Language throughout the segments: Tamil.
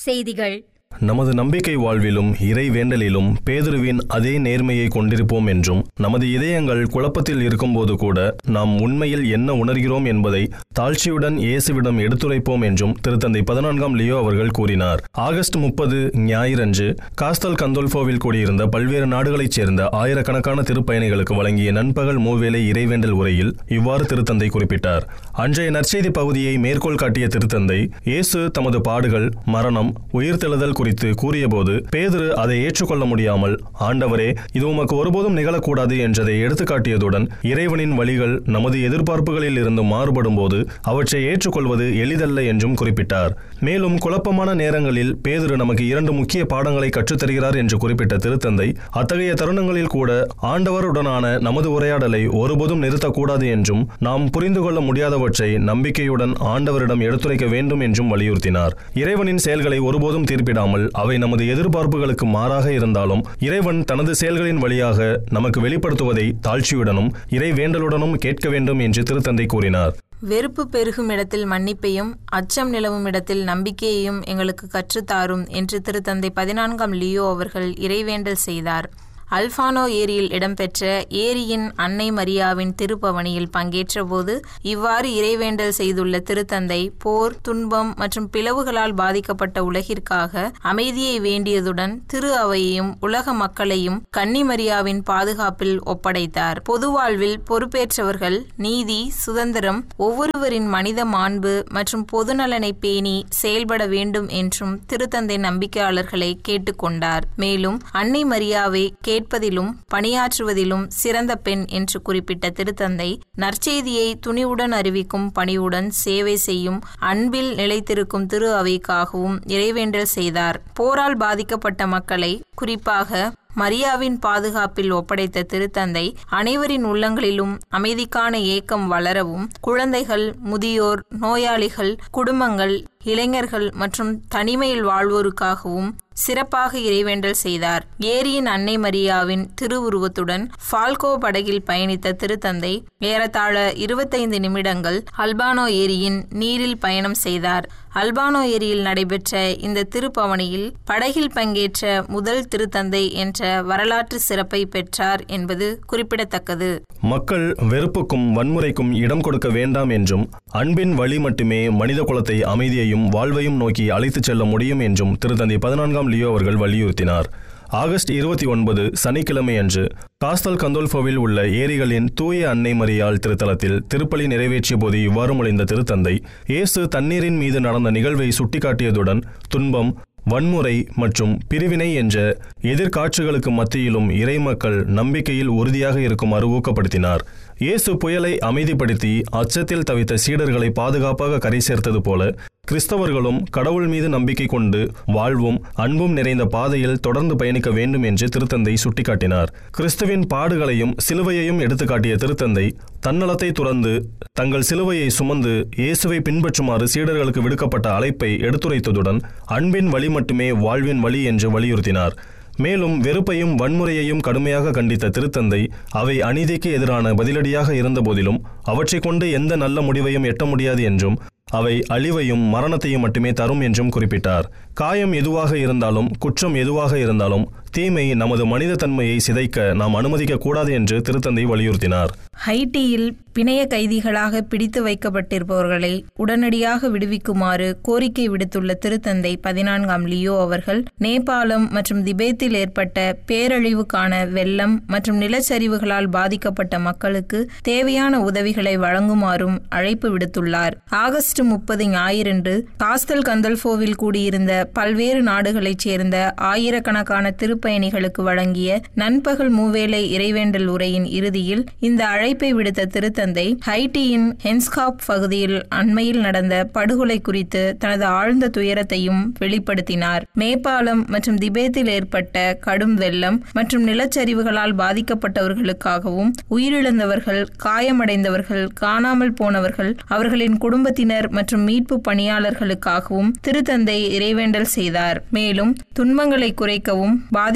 செய்திகள் நமது நம்பிக்கை வாழ்விலும் இறை வேண்டலிலும் பேதுருவின் அதே நேர்மையை கொண்டிருப்போம் என்றும் நமது இதயங்கள் குழப்பத்தில் இருக்கும்போது கூட நாம் உண்மையில் என்ன உணர்கிறோம் என்பதை தாழ்ச்சியுடன் இயேசுவிடம் எடுத்துரைப்போம் என்றும் திருத்தந்தை பதினான்காம் லியோ அவர்கள் கூறினார் ஆகஸ்ட் முப்பது ஞாயிறன்று காஸ்தல் கந்தோல்ஃபோவில் கூடியிருந்த பல்வேறு நாடுகளைச் சேர்ந்த ஆயிரக்கணக்கான திருப்பயணிகளுக்கு வழங்கிய நண்பகல் மூவேளை இறைவேண்டல் உரையில் இவ்வாறு திருத்தந்தை குறிப்பிட்டார் அன்றைய நற்செய்தி பகுதியை மேற்கோள் காட்டிய திருத்தந்தை இயேசு தமது பாடுகள் மரணம் உயிர்த்தெழுதல் குறித்து கூறியபோது பேதுரு அதை ஏற்றுக்கொள்ள முடியாமல் ஆண்டவரே இது உமக்கு ஒருபோதும் நிகழக்கூடாது என்றதை எடுத்துக்காட்டியதுடன் இறைவனின் வழிகள் நமது எதிர்பார்ப்புகளில் இருந்து மாறுபடும் போது அவற்றை ஏற்றுக்கொள்வது எளிதல்ல என்றும் குறிப்பிட்டார் மேலும் குழப்பமான நேரங்களில் பேதுரு நமக்கு இரண்டு முக்கிய பாடங்களை கற்றுத்தருகிறார் என்று குறிப்பிட்ட திருத்தந்தை அத்தகைய தருணங்களில் கூட ஆண்டவருடனான நமது உரையாடலை ஒருபோதும் நிறுத்தக்கூடாது என்றும் நாம் புரிந்து கொள்ள முடியாதவற்றை நம்பிக்கையுடன் ஆண்டவரிடம் எடுத்துரைக்க வேண்டும் என்றும் வலியுறுத்தினார் இறைவனின் செயல்களை ஒருபோதும் தீர்ப்பிடாமல் அவை நமது எதிர்பார்ப்புகளுக்கு மாறாக இருந்தாலும் இறைவன் தனது செயல்களின் வழியாக நமக்கு வெளிப்படுத்துவதை தாழ்ச்சியுடனும் இறை வேண்டலுடனும் கேட்க வேண்டும் என்று திருத்தந்தை கூறினார் வெறுப்பு பெருகும் இடத்தில் மன்னிப்பையும் அச்சம் நிலவும் இடத்தில் நம்பிக்கையையும் எங்களுக்கு கற்றுத்தாரும் என்று திருத்தந்தை பதினான்காம் லியோ அவர்கள் இறைவேண்டல் செய்தார் அல்ஃபானோ ஏரியில் இடம்பெற்ற ஏரியின் அன்னை மரியாவின் திருப்பவனியில் பங்கேற்றபோது இவ்வாறு இறைவேண்டல் செய்துள்ள திருத்தந்தை போர் துன்பம் மற்றும் பிளவுகளால் பாதிக்கப்பட்ட உலகிற்காக அமைதியை வேண்டியதுடன் திரு அவையையும் உலக மக்களையும் கன்னி மரியாவின் பாதுகாப்பில் ஒப்படைத்தார் பொது வாழ்வில் பொறுப்பேற்றவர்கள் நீதி சுதந்திரம் ஒவ்வொருவரின் மனித மாண்பு மற்றும் பொதுநலனை பேணி செயல்பட வேண்டும் என்றும் திருத்தந்தை நம்பிக்கையாளர்களை கேட்டுக்கொண்டார் மேலும் அன்னை மரியாவை கேட்பதிலும் பணியாற்றுவதிலும் சிறந்த பெண் என்று குறிப்பிட்ட திருத்தந்தை நற்செய்தியை துணிவுடன் அறிவிக்கும் பணிவுடன் சேவை செய்யும் அன்பில் நிலைத்திருக்கும் திரு அவைக்காகவும் இறைவேண்டல் செய்தார் போரால் பாதிக்கப்பட்ட மக்களை குறிப்பாக மரியாவின் பாதுகாப்பில் ஒப்படைத்த திருத்தந்தை அனைவரின் உள்ளங்களிலும் அமைதிக்கான ஏக்கம் வளரவும் குழந்தைகள் முதியோர் நோயாளிகள் குடும்பங்கள் இளைஞர்கள் மற்றும் தனிமையில் வாழ்வோருக்காகவும் சிறப்பாக இறைவேண்டல் செய்தார் ஏரியின் அன்னை மரியாவின் திருவுருவத்துடன் ஃபால்கோ படகில் பயணித்த திருத்தந்தை ஏறத்தாழ இருபத்தைந்து நிமிடங்கள் அல்பானோ ஏரியின் நீரில் பயணம் செய்தார் அல்பானோ ஏரியில் நடைபெற்ற இந்த திருப்பவனியில் படகில் பங்கேற்ற முதல் திருத்தந்தை என்ற வரலாற்று சிறப்பை பெற்றார் என்பது குறிப்பிடத்தக்கது மக்கள் வெறுப்புக்கும் வன்முறைக்கும் இடம் கொடுக்க வேண்டாம் என்றும் அன்பின் வழி மட்டுமே மனித குலத்தை அமைதியையும் வாழ்வையும் நோக்கி அழைத்துச் செல்ல முடியும் என்றும் திருத்தந்தை பதினான்காம் லியோ அவர்கள் வலியுறுத்தினார் ஆகஸ்ட் இருபத்தி ஒன்பது சனிக்கிழமை அன்று காஸ்தல் கந்தோல்ஃபோவில் உள்ள ஏரிகளின் தூய அன்னை மரியாள் திருத்தலத்தில் திருப்பலி நிறைவேற்றிய போது இவ்வாறு மொழிந்த திருத்தந்தை இயேசு தண்ணீரின் மீது நடந்த நிகழ்வை சுட்டிக்காட்டியதுடன் துன்பம் வன்முறை மற்றும் பிரிவினை என்ற எதிர்காட்சிகளுக்கு மத்தியிலும் இறைமக்கள் நம்பிக்கையில் உறுதியாக இருக்குமாறு ஊக்கப்படுத்தினார் இயேசு புயலை அமைதிப்படுத்தி அச்சத்தில் தவித்த சீடர்களை பாதுகாப்பாக கரை சேர்த்தது போல கிறிஸ்தவர்களும் கடவுள் மீது நம்பிக்கை கொண்டு வாழ்வும் அன்பும் நிறைந்த பாதையில் தொடர்ந்து பயணிக்க வேண்டும் என்று திருத்தந்தை சுட்டிக்காட்டினார் கிறிஸ்துவின் பாடுகளையும் சிலுவையையும் எடுத்துக்காட்டிய திருத்தந்தை தன்னலத்தை துறந்து தங்கள் சிலுவையை சுமந்து இயேசுவை பின்பற்றுமாறு சீடர்களுக்கு விடுக்கப்பட்ட அழைப்பை எடுத்துரைத்ததுடன் அன்பின் வழி மட்டுமே வாழ்வின் வழி என்று வலியுறுத்தினார் மேலும் வெறுப்பையும் வன்முறையையும் கடுமையாக கண்டித்த திருத்தந்தை அவை அநீதிக்கு எதிரான பதிலடியாக இருந்தபோதிலும் அவற்றை கொண்டு எந்த நல்ல முடிவையும் எட்ட முடியாது என்றும் அவை அழிவையும் மரணத்தையும் மட்டுமே தரும் என்றும் குறிப்பிட்டார் காயம் எதுவாக இருந்தாலும் குற்றம் எதுவாக இருந்தாலும் தீமை நமது மனித தன்மையை சிதைக்க நாம் அனுமதிக்க கூடாது என்று திருத்தந்தை வலியுறுத்தினார் ஹைட்டியில் பிணைய கைதிகளாக பிடித்து வைக்கப்பட்டிருப்பவர்களை உடனடியாக விடுவிக்குமாறு கோரிக்கை விடுத்துள்ள திருத்தந்தை பதினான்காம் லியோ அவர்கள் நேபாளம் மற்றும் திபேத்தில் ஏற்பட்ட பேரழிவுக்கான வெள்ளம் மற்றும் நிலச்சரிவுகளால் பாதிக்கப்பட்ட மக்களுக்கு தேவையான உதவிகளை வழங்குமாறும் அழைப்பு விடுத்துள்ளார் ஆகஸ்ட் முப்பது ஞாயிறன்று காஸ்தல் கந்தல்ஃபோவில் கூடியிருந்த பல்வேறு நாடுகளைச் சேர்ந்த ஆயிரக்கணக்கான திருப்பயணிகளுக்கு வழங்கிய நண்பகல் மூவேளை இறைவேண்டல் உரையின் இறுதியில் இந்த அழைப்பை விடுத்த திருத்தந்தை ஹைட்டியின் ஹென்ஸ்காப் பகுதியில் அண்மையில் நடந்த படுகொலை குறித்து தனது ஆழ்ந்த துயரத்தையும் வெளிப்படுத்தினார் நேபாளம் மற்றும் திபேத்தில் ஏற்பட்ட கடும் வெள்ளம் மற்றும் நிலச்சரிவுகளால் பாதிக்கப்பட்டவர்களுக்காகவும் உயிரிழந்தவர்கள் காயமடைந்தவர்கள் காணாமல் போனவர்கள் அவர்களின் குடும்பத்தினர் மற்றும் மீட்பு பணியாளர்களுக்காகவும் திருத்தந்தை இறைவேண்டல் செய்தார் மேலும் துன்பங்களை குறைக்கவும்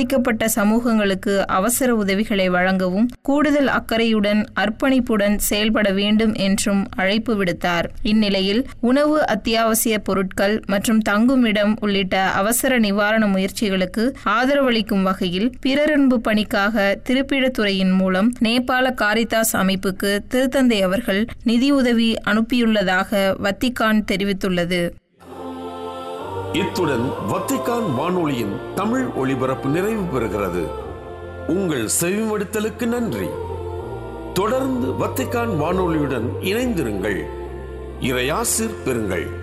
பாதிக்கப்பட்ட சமூகங்களுக்கு அவசர உதவிகளை வழங்கவும் கூடுதல் அக்கறையுடன் அர்ப்பணிப்புடன் செயல்பட வேண்டும் என்றும் அழைப்பு விடுத்தார் இந்நிலையில் உணவு அத்தியாவசிய பொருட்கள் மற்றும் தங்குமிடம் உள்ளிட்ட அவசர நிவாரண முயற்சிகளுக்கு ஆதரவளிக்கும் வகையில் பிறரன்பு பணிக்காக திருப்பிடத்துறையின் மூலம் நேபாள காரிதாஸ் அமைப்புக்கு திருத்தந்தை அவர்கள் நிதியுதவி அனுப்பியுள்ளதாக வத்திகான் தெரிவித்துள்ளது இத்துடன் வத்திக்கான் வானொலியின் தமிழ் ஒளிபரப்பு நிறைவு பெறுகிறது உங்கள் செவிமடுத்தலுக்கு நன்றி தொடர்ந்து வத்திக்கான் வானொலியுடன் இணைந்திருங்கள் இறையாசிர் பெறுங்கள்